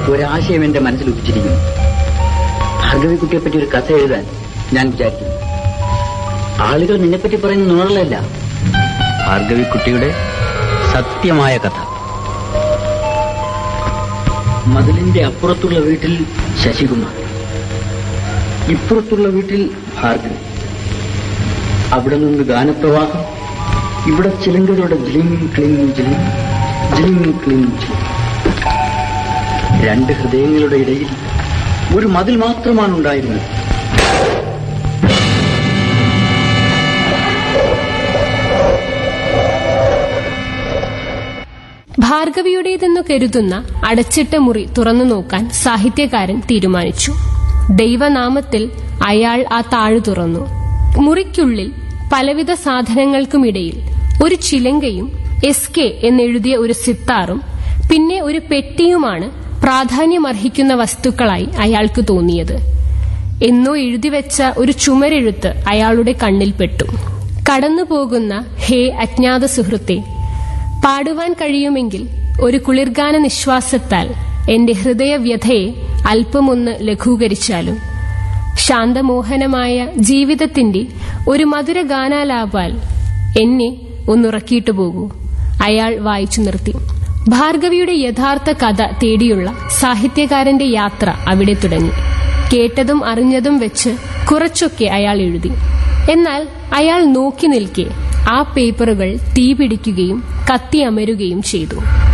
ഒരാശയം എന്റെ മനസ്സിൽ ഉദിച്ചിരിക്കുന്നു ഭാർഗവിക്കുട്ടിയെ പറ്റി ഒരു കഥ എഴുതാൻ ഞാൻ വിചാരിക്കുന്നു ആളുകൾ നിന്നെപ്പറ്റി പറയുന്ന നുണകളല്ല ഭാർഗവിക്കുട്ടിയുടെ സത്യമായ കഥ മതിലിന്റെ അപ്പുറത്തുള്ള വീട്ടിൽ ശശികുമാർ ഇപ്പുറത്തുള്ള വീട്ടിൽ ഭാർഗവി അവിടെ നിന്ന് ഗാനപ്രവാഹം ഇവിടെ ചിലങ്കകളുടെ ജിലിം ക്ലിം ജിലിം ജിലിം ക്ലിം ജിലിം രണ്ട് ഹൃദയങ്ങളുടെ ഇടയിൽ ഒരു മതിൽ മാത്രമാണ് ഉണ്ടായിരുന്നത് ഭാർഗവിയുടേതെന്നു കരുതുന്ന അടച്ചിട്ട മുറി തുറന്നു നോക്കാൻ സാഹിത്യകാരൻ തീരുമാനിച്ചു ദൈവനാമത്തിൽ അയാൾ ആ താഴു തുറന്നു മുറിക്കുള്ളിൽ പലവിധ സാധനങ്ങൾക്കുമിടയിൽ ഒരു ചിലങ്കയും എസ് കെ എന്നെഴുതിയ ഒരു സിത്താറും പിന്നെ ഒരു പെട്ടിയുമാണ് പ്രാധാന്യമർഹിക്കുന്ന വസ്തുക്കളായി അയാൾക്ക് തോന്നിയത് എന്നോ എഴുതിവെച്ച ഒരു ചുമരെഴുത്ത് അയാളുടെ കണ്ണിൽപ്പെട്ടു കടന്നുപോകുന്ന ഹേ അജ്ഞാത സുഹൃത്തെ പാടുവാൻ കഴിയുമെങ്കിൽ ഒരു കുളിർഗാന നിശ്വാസത്താൽ എന്റെ ഹൃദയവ്യഥയെ അല്പമൊന്ന് ലഘൂകരിച്ചാലും ശാന്തമോഹനമായ ജീവിതത്തിന്റെ ഒരു മധുര ഗാനാലാപാൽ എന്നെ ഒന്നുറക്കിയിട്ടു പോകൂ അയാൾ വായിച്ചു നിർത്തി ഭാർഗവിയുടെ യഥാർത്ഥ കഥ തേടിയുള്ള സാഹിത്യകാരന്റെ യാത്ര അവിടെ തുടങ്ങി കേട്ടതും അറിഞ്ഞതും വെച്ച് കുറച്ചൊക്കെ അയാൾ എഴുതി എന്നാൽ അയാൾ നോക്കി നിൽക്കെ ആ പേപ്പറുകൾ തീപിടിക്കുകയും കത്തിയമരുകയും ചെയ്തു